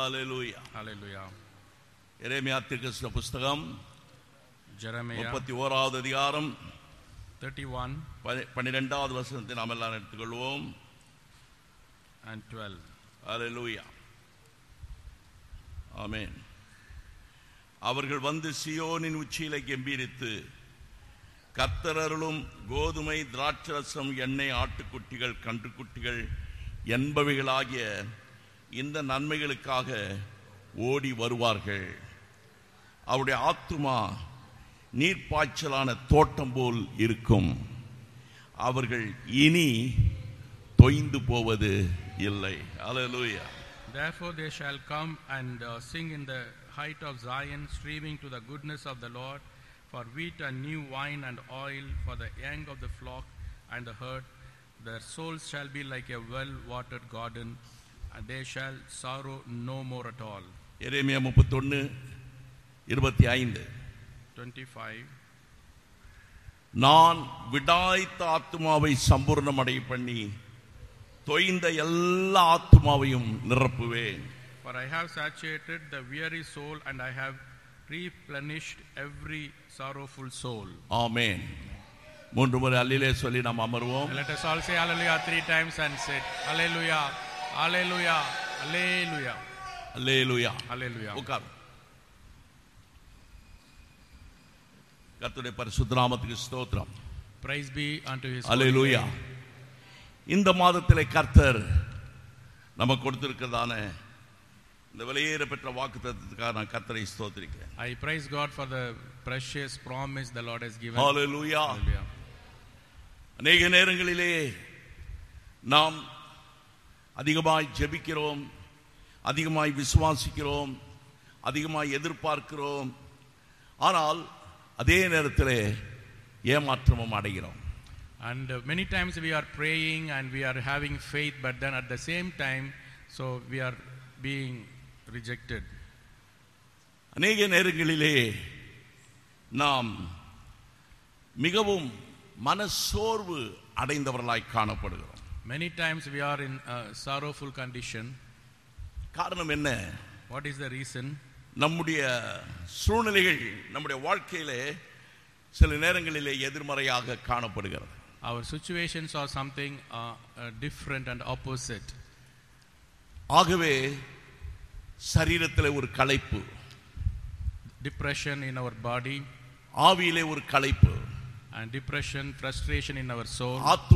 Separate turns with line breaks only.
ஹalleluya
Hallelujah.
எரேமியா தீர்க்கதரிசன புஸ்தகம்
Jeremiah
முப்பத்தி ஓராவது அதிகாரம்
31
பனி- பன்னிரெண்டாவது வசனத்தை நாம் எல்லாரும் எடுத்துக்கொள்வோம்
and 12.
ஹalleluya ஆமென் அவர்கள் வந்து சியோனின் உச்சியிலே கெம்பீரித்து கர்த்தரருளும் கோதுமை திராட்சரசம் எண்ணெய் ஆட்டுக்குட்டிகள் கன்றுக்குட்டிகள் என்பவைகளாகிய இந்த நன்மைகளுக்காக ஓடி வருவார்கள் அவருடைய ஆத்துமா நீர்ப்பாய்ச்சலான தோட்டம் போல் இருக்கும் அவர்கள் இனி தொய்ந்து போவது இல்லை அல்லேலூயா
Therefore they shall come and uh, sing in the height of Zion, streaming to the goodness of the Lord, for wheat and new wine and oil, for the young of the flock and the herd. Their souls shall be like a well-watered garden, and they shall sorrow no more at all.
எரேமியா முப்பத்தொன்னு இருபத்தி ஐந்து
25.
நான் விடாய்த்த ஆத்துமாவை சம்பூர்ணமடை பண்ணி தொய்ந்த எல்லா ஆத்துமாவையும் நிரப்புவேன்
For I have saturated the weary soul, and I have replenished every sorrowful soul.
ஆமென் மூன்று முறை அல்லிலே சொல்லி நாம் அமர்வோம்
Let us all say hallelujah three times and say hallelujah, hallelujah, hallelujah,
hallelujah
hallelujah.
உட்கார் கர்த்தருடைய பரிசுத்த நாமத்துக்கு ஸ்தோத்திரம்
Praise be unto his holy
hallelujah
name.
இந்த மாதத்திலே கர்த்தர் நமக்கு கொடுத்திருக்கிறதான இந்த வெளியேற பெற்ற வாக்குத்தத்தத்துக்காக நான் கர்த்தரை ஸ்தோத்திரிக்கிறேன்
I praise God for the precious promise the Lord has given.
Hallelujah
Hallelujah.
அநேக நேரங்களிலே நாம் அதிகமாய் ஜெபிக்கிறோம் அதிகமாய் விசுவாசிக்கிறோம் அதிகமாய் எதிர்பார்க்கிறோம் ஆனால் அதே நேரத்திலே ஏமாற்றமும் அடைகிறோம்
And uh, many times we are praying and we are having faith, but then at the same time, so we are being rejected.
அநேக நேரங்களிலே நாம் மிகவும் மனசோர்வு அடைந்தவர்களாய் காணப்படுகிறோம்
Many times we are in a sorrowful condition.
காரணம் என்ன
What is the reason?
நம்முடைய சூழ்நிலைகள் நம்முடைய வாழ்க்கையிலே சில நேரங்களிலே எதிர்மறையாக காணப்படுகிறது
Our situations are something uh, uh, different and opposite.
ஆகவே சரீரத்திலே ஒரு களைப்பு
Depression in our body
ஆவியிலே ஒரு களைப்பு
and depression, frustration in our soul.
ஆத்து